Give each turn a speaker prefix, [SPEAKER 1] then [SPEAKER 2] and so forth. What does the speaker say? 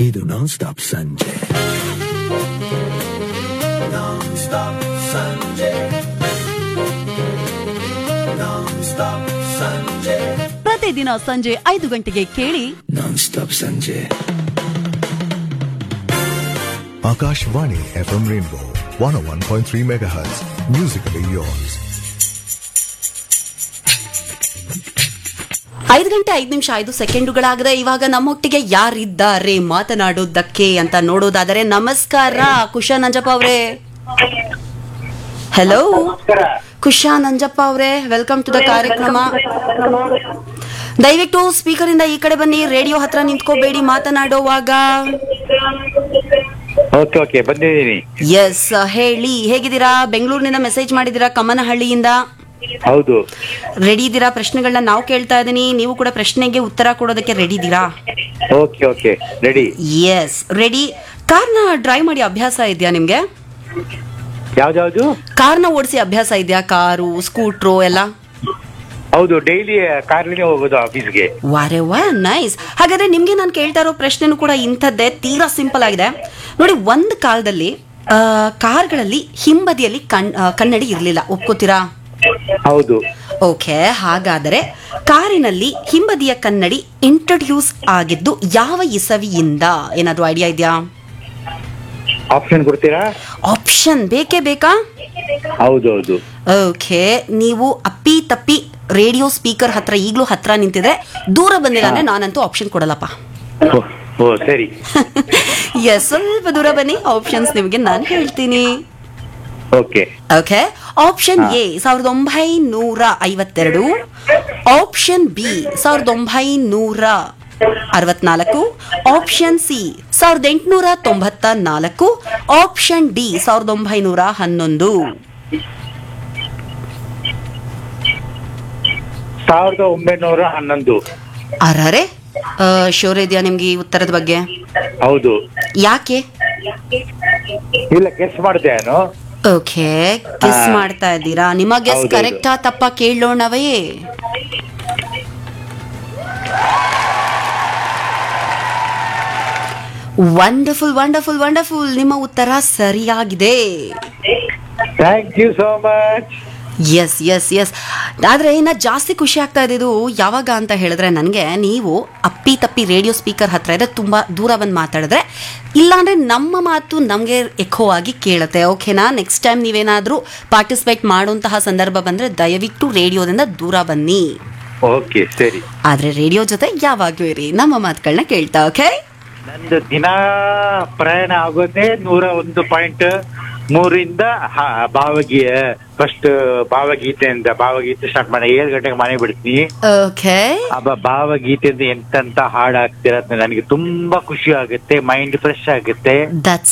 [SPEAKER 1] ಇದು ನಾನ್ ಸ್ಟಾಪ್ ಸಂಜೆ ನಾನ್ ಸ್ಟಾಪ್ ಸಂಜೆ ನಾನ್ ಸ್ಟಾಪ್ ಸಂಜೆ
[SPEAKER 2] ಪ್ರತಿದಿನ ಸಂಜೆ ಐದು ಗಂಟೆಗೆ ಕೇಳಿ
[SPEAKER 1] ನಾನ್ ಸ್ಟಾಪ್ ಸಂಜೆ
[SPEAKER 3] Akashvani FM Rainbow 101.3 MHz. Musically yours.
[SPEAKER 2] ಐದು ಗಂಟೆ ಐದು ನಿಮಿಷ ಐದು ಸೆಕೆಂಡುಗಳಾಗದೆ ಇವಾಗ ನಮ್ಮೊಟ್ಟಿಗೆ ಯಾರಿದ್ದಾರೆ ಮಾತನಾಡೋದಕ್ಕೆ ಅಂತ ನೋಡೋದಾದರೆ ನಮಸ್ಕಾರ ಕುಶಾ ನಂಜಪ್ಪ ಅವರೇ ಹಲೋ ಕುಶಾ ನಂಜಪ್ಪ ಅವರೇ ವೆಲ್ಕಮ್ ಟು ದ ಕಾರ್ಯಕ್ರಮ ದಯವಿಟ್ಟು ಸ್ಪೀಕರ್ ಇಂದ ಈ ಕಡೆ ಬನ್ನಿ ರೇಡಿಯೋ ಹತ್ರ ನಿಂತ್ಕೋಬೇಡಿ ಮಾತನಾಡುವಾಗ
[SPEAKER 4] ಓಕೆ ಓಕೆ ಬಂದಿದ್ದೀನಿ
[SPEAKER 2] ಎಸ್ ಹೇಳಿ ಹೇಗಿದ್ದೀರಾ ಬೆಂಗಳೂರಿನಿಂದ ಮೆಸೇಜ್ ಮಾಡಿದ್ದೀರಾ ಕಮ್ಮನಹಳ್ಳಿಯಿಂದ
[SPEAKER 4] ಹೌದು
[SPEAKER 2] ರೆಡಿ ಇದ್ದೀರಾ ಪ್ರಶ್ನೆಗಳನ್ನ ನಾವು ಕೇಳ್ತಾ ಇದ್ದೀನಿ ನೀವು ಕೂಡ ಪ್ರಶ್ನೆಗೆ ಉತ್ತರ ಕೊಡೋದಕ್ಕೆ ರೆಡಿ ಇದ್ದೀರಾ
[SPEAKER 4] okay okay ready
[SPEAKER 2] yes ready ಕಾರ್ನ ಡ್ರೈವ್ ಮಾಡಿ ಅಭ್ಯಾಸ ಇದೆಯಾ ನಿಮ್ಗೆ
[SPEAKER 4] ಯಾವ್ದಾವ್ದು
[SPEAKER 2] ಕಾರ್ನ ಓಡಿಸಿ ಅಭ್ಯಾಸ ಇದೆಯಾ ಕಾರು ಸ್ಕೂಟ್ರು ಎಲ್ಲ
[SPEAKER 4] ಹೌದು ಡೈಲಿ ಕಾರ್ಲಿನೇ ಹೋಗೋದು ಆಫೀಸ್ಗೆ
[SPEAKER 2] ವಾರೆ ವಾ ನೈಸ್ ಹಾಗಾದ್ರೆ ನಿಮ್ಗೆ ನಾನು ಕೇಳ್ತಾ ಇರೋ ಪ್ರಶ್ನೆನೂ ಕೂಡ ಇಂಥದ್ದೇ ತೀರಾ ಸಿಂಪಲ್ ಆಗಿದೆ ನೋಡಿ ಒಂದು ಕಾಲದಲ್ಲಿ ಆ, ಕಾರ್ಗಳಲ್ಲಿ ಹಿಂಬದಿಯಲ್ಲಿ ಕಣ್ ಆ, ಕನ್ನಡಿ ಇರಲಿಲ್ಲ ಒಪ್ಕೋತೀರಾ
[SPEAKER 4] ಹೌದು
[SPEAKER 2] ಓಕೆ ಹಾಗಾದರೆ ಕಾರಿನಲ್ಲಿ ಹಿಂಬದಿಯ ಕನ್ನಡಿ ಇಂಟ್ರೊಡ್ಯೂಸ್ ಆಗಿದ್ದು ಯಾವ ಇಸವಿಯಿಂದ ಏನಾದ್ರು ಐಡಿಯಾ ಇದೆಯಾ
[SPEAKER 4] ಆಪ್ಷನ್ ಕೊಡ್ತೀರಾ
[SPEAKER 2] ಆಪ್ಷನ್ ಬೇಕೇ ಬೇಕಾ
[SPEAKER 4] ಹೌದು ಹೌದು
[SPEAKER 2] ಓಕೆ ನೀವು ಅಪ್ಪಿ ತಪ್ಪಿ ರೇಡಿಯೋ ಸ್ಪೀಕರ್ ಹತ್ರ ಈಗಲೂ ಹತ್ರ ನಿಂತಿದ್ರೆ ದೂರ ಬಂದಿಲ್ಲ ಅಂದ್ರೆ ನಾನಂತೂ ಆಪ್ಷನ್ ಕೊಡಲ್ಲಪ್ಪ
[SPEAKER 4] ಓ, ಓ ಸರಿ
[SPEAKER 2] ಎಸ್ ಸ್ವಲ್ಪ ದೂರ ಬನ್ನಿ ಆಪ್ಷನ್ಸ್ ನಿಮಗೆ ನಾನು ಹೇಳ್ತೀನಿ
[SPEAKER 4] ಓಕೆ
[SPEAKER 2] ಓಕೆ ಆಪ್ಷನ್ ಎ ಸಾವಿರದ ಒಂಬೈನೂರ ಐವತ್ತೆರಡು ಆಪ್ಷನ್ ಬಿ ಸಾವಿರದ ಒಂಬೈನೂರ ಅರವತ್ನಾಲ್ಕು ಆಪ್ಷನ್ ಸಿ ಸಾವಿರದ ಎಂಟುನೂರ ತೊಂಬತ್ತ ನಾಲ್ಕು ಆಪ್ಷನ್ ಡಿ ಸಾವಿರದ ಒಂಬೈನೂರ ಹನ್ನೊಂದು
[SPEAKER 4] ಸಾವಿರದ ಒಂಬೈನೂರ ಹನ್ನೊಂದು
[SPEAKER 2] ಅರರೆ ಶೋರ್ ಇದೆಯಾ ನಿಮ್ಗೆ ಈ ಉತ್ತರದ ಬಗ್ಗೆ
[SPEAKER 4] ಹೌದು
[SPEAKER 2] ಯಾಕೆ
[SPEAKER 4] ಇಲ್ಲ ಗೆಸ್ ಮಾಡಿದೆ ನಾನು
[SPEAKER 2] ಓಕೆ ಗೆಸ್
[SPEAKER 4] ಆ.
[SPEAKER 2] ಮಾಡ್ತಾ ಇದ್ದೀರಾ ನಿಮ್ಮ ಗೆಸ್
[SPEAKER 4] ಹೌದೌದು.
[SPEAKER 2] ಕರೆಕ್ಟಾ ತಪ್ಪ ಕೇಳೋಣವೇ ವಂಡರ್ಫುಲ್ ವಂಡರ್ಫುಲ್ ವಂಡರ್ಫುಲ್ ನಿಮ್ಮ ಉತ್ತರ ಸರಿಯಾಗಿದೆ
[SPEAKER 4] thank you so much
[SPEAKER 2] yes yes yes ಆದರೆ ಇನ್ನು ಜಾಸ್ತಿ ಖುಷಿ ಆಗ್ತಾ ಇದ್ದಿದ್ದು ಯಾವಾಗ ಅಂತ ಹೇಳಿದ್ರೆ ನನಗೆ ನೀವು ಅಪ್ಪಿ ತಪ್ಪಿ ರೇಡಿಯೋ ಸ್ಪೀಕರ್ ಹತ್ರ ಇದ್ರೆ ತುಂಬ ದೂರ ಬಂದು ಮಾತಾಡಿದ್ರೆ ಇಲ್ಲಾಂದ್ರೆ ನಮ್ಮ ಮಾತು ನಮಗೆ ಎಖೋ ಆಗಿ ಕೇಳುತ್ತೆ ಓಕೆನಾ ನೆಕ್ಸ್ಟ್ ಟೈಮ್ ನೀವೇನಾದರೂ ಪಾರ್ಟಿಸಿಪೇಟ್ ಮಾಡುವಂತಹ ಸಂದರ್ಭ ಬಂದರೆ ದಯವಿಟ್ಟು ರೇಡಿಯೋದಿಂದ ದೂರ ಬನ್ನಿ
[SPEAKER 4] ಓಕೆ ಸರಿ
[SPEAKER 2] ಆದರೆ ರೇಡಿಯೋ ಜೊತೆ ಯಾವಾಗಲೂ ಇರಿ ನಮ್ಮ ಮಾತುಗಳನ್ನ ಕೇಳ್ತಾ ಓಕೆ
[SPEAKER 4] ನಂದು ದಿನ ಪ್ರಯಾಣ ಆಗೋದೇ ನೂರ ಒಂದು ಪಾಯಿಂಟ್ ಮೂರಿಂದ ಹ- ಭಾವಗೀ ಫಸ್ಟ್ ಭಾವಗೀತೆಯಿಂದ ಭಾವಗೀತೆ ಸ್ಟಾರ್ಟ್ ಮಾಡಿ ಏಳು ಗಂಟೆಗೆ ಮನೆ ಬಿಡ್ತೀನಿ
[SPEAKER 2] ಓಕೆ
[SPEAKER 4] ಅಬ್ಬ ಭಾವಗೀತೆಯಿಂದ ಎಂತೆಂತ ಹಾಡು ಹಾಕ್ತಿರ ನನಗೆ ತುಂಬಾ ಖುಷಿ ಆಗುತ್ತೆ ಮೈಂಡ್ ಫ್ರೆಶ್ ಆಗುತ್ತೆ
[SPEAKER 2] ದಟ್ಸ್